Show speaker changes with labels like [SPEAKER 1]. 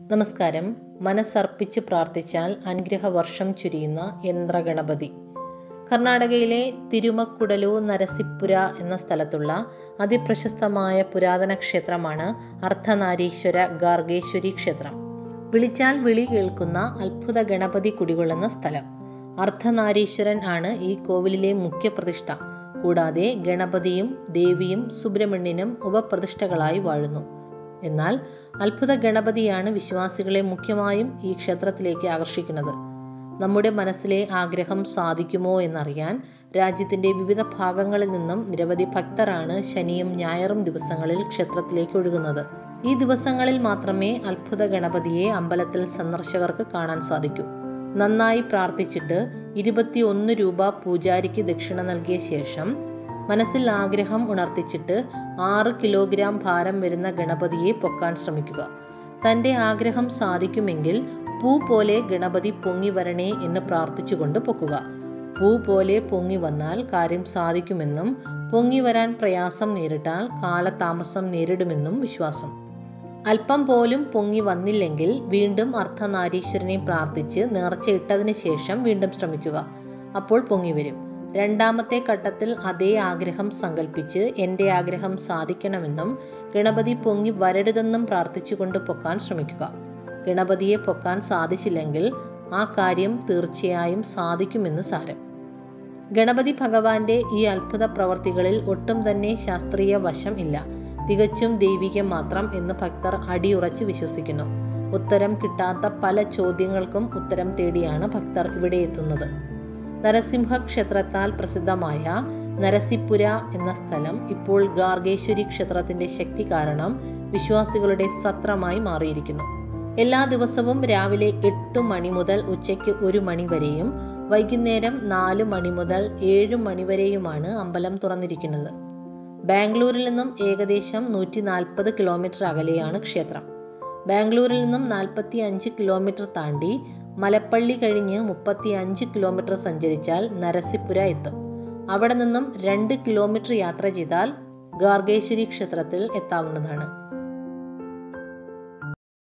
[SPEAKER 1] നമസ്കാരം മനസ്സർപ്പിച്ച് പ്രാർത്ഥിച്ചാൽ അനുഗ്രഹവർഷം ചുരിയുന്ന യന്ത്രഗണപതി കർണാടകയിലെ തിരുമക്കുടലു നരസിപ്പുര എന്ന സ്ഥലത്തുള്ള അതിപ്രശസ്തമായ പുരാതന ക്ഷേത്രമാണ് അർദ്ധനാരീശ്വര ഗാർഗേശ്വരി ക്ഷേത്രം വിളിച്ചാൽ വിളി കേൾക്കുന്ന അത്ഭുത ഗണപതി കുടികൊള്ളുന്ന സ്ഥലം അർദ്ധനാരീശ്വരൻ ആണ് ഈ കോവിലിലെ മുഖ്യപ്രതിഷ്ഠ കൂടാതെ ഗണപതിയും ദേവിയും സുബ്രഹ്മണ്യനും ഉപപ്രതിഷ്ഠകളായി വാഴുന്നു എന്നാൽ അത്ഭുത ഗണപതിയാണ് വിശ്വാസികളെ മുഖ്യമായും ഈ ക്ഷേത്രത്തിലേക്ക് ആകർഷിക്കുന്നത് നമ്മുടെ മനസ്സിലെ ആഗ്രഹം സാധിക്കുമോ എന്നറിയാൻ രാജ്യത്തിൻ്റെ വിവിധ ഭാഗങ്ങളിൽ നിന്നും നിരവധി ഭക്തരാണ് ശനിയും ഞായറും ദിവസങ്ങളിൽ ക്ഷേത്രത്തിലേക്ക് ഒഴുകുന്നത് ഈ ദിവസങ്ങളിൽ മാത്രമേ അത്ഭുത ഗണപതിയെ അമ്പലത്തിൽ സന്ദർശകർക്ക് കാണാൻ സാധിക്കൂ നന്നായി പ്രാർത്ഥിച്ചിട്ട് ഇരുപത്തിയൊന്ന് രൂപ പൂജാരിക്ക് ദക്ഷിണ നൽകിയ ശേഷം മനസ്സിൽ ആഗ്രഹം ഉണർത്തിച്ചിട്ട് ആറ് കിലോഗ്രാം ഭാരം വരുന്ന ഗണപതിയെ പൊക്കാൻ ശ്രമിക്കുക തൻ്റെ ആഗ്രഹം സാധിക്കുമെങ്കിൽ പൂ പോലെ ഗണപതി പൊങ്ങി വരണേ എന്ന് പ്രാർത്ഥിച്ചുകൊണ്ട് പൊക്കുക പൂ പോലെ പൊങ്ങി വന്നാൽ കാര്യം സാധിക്കുമെന്നും പൊങ്ങി വരാൻ പ്രയാസം നേരിട്ടാൽ കാലതാമസം നേരിടുമെന്നും വിശ്വാസം അല്പം പോലും പൊങ്ങി വന്നില്ലെങ്കിൽ വീണ്ടും അർദ്ധനാരീശ്വരനെ പ്രാർത്ഥിച്ച് നേർച്ചയിട്ടതിന് ശേഷം വീണ്ടും ശ്രമിക്കുക അപ്പോൾ പൊങ്ങി വരും രണ്ടാമത്തെ ഘട്ടത്തിൽ അതേ ആഗ്രഹം സങ്കല്പിച്ച് എൻ്റെ ആഗ്രഹം സാധിക്കണമെന്നും ഗണപതി പൊങ്ങി വരരുതെന്നും പ്രാർത്ഥിച്ചുകൊണ്ട് പൊക്കാൻ ശ്രമിക്കുക ഗണപതിയെ പൊക്കാൻ സാധിച്ചില്ലെങ്കിൽ ആ കാര്യം തീർച്ചയായും സാധിക്കുമെന്ന് സാരം ഗണപതി ഭഗവാന്റെ ഈ അത്ഭുത പ്രവർത്തികളിൽ ഒട്ടും തന്നെ ശാസ്ത്രീയ വശം ഇല്ല തികച്ചും ദൈവികം മാത്രം എന്ന് ഭക്തർ അടിയുറച്ച് വിശ്വസിക്കുന്നു ഉത്തരം കിട്ടാത്ത പല ചോദ്യങ്ങൾക്കും ഉത്തരം തേടിയാണ് ഭക്തർ ഇവിടെ എത്തുന്നത് നരസിംഹ ക്ഷേത്രത്താൽ പ്രസിദ്ധമായ നരസിപ്പുര എന്ന സ്ഥലം ഇപ്പോൾ ഗാർഗേശ്വരി ക്ഷേത്രത്തിന്റെ ശക്തി കാരണം വിശ്വാസികളുടെ സത്രമായി മാറിയിരിക്കുന്നു എല്ലാ ദിവസവും രാവിലെ എട്ട് മണി മുതൽ ഉച്ചയ്ക്ക് ഒരു മണി വരെയും വൈകുന്നേരം നാല് മണി മുതൽ ഏഴ് മണി വരെയുമാണ് അമ്പലം തുറന്നിരിക്കുന്നത് ബാംഗ്ലൂരിൽ നിന്നും ഏകദേശം നൂറ്റി നാൽപ്പത് കിലോമീറ്റർ അകലെയാണ് ക്ഷേത്രം ബാംഗ്ലൂരിൽ നിന്നും നാൽപ്പത്തി അഞ്ച് കിലോമീറ്റർ താണ്ടി മലപ്പള്ളി കഴിഞ്ഞ് മുപ്പത്തി അഞ്ച് കിലോമീറ്റർ സഞ്ചരിച്ചാൽ നരസിപ്പുര എത്തും അവിടെ നിന്നും രണ്ട് കിലോമീറ്റർ യാത്ര ചെയ്താൽ ഗാർഗേശ്വരി ക്ഷേത്രത്തിൽ എത്താവുന്നതാണ്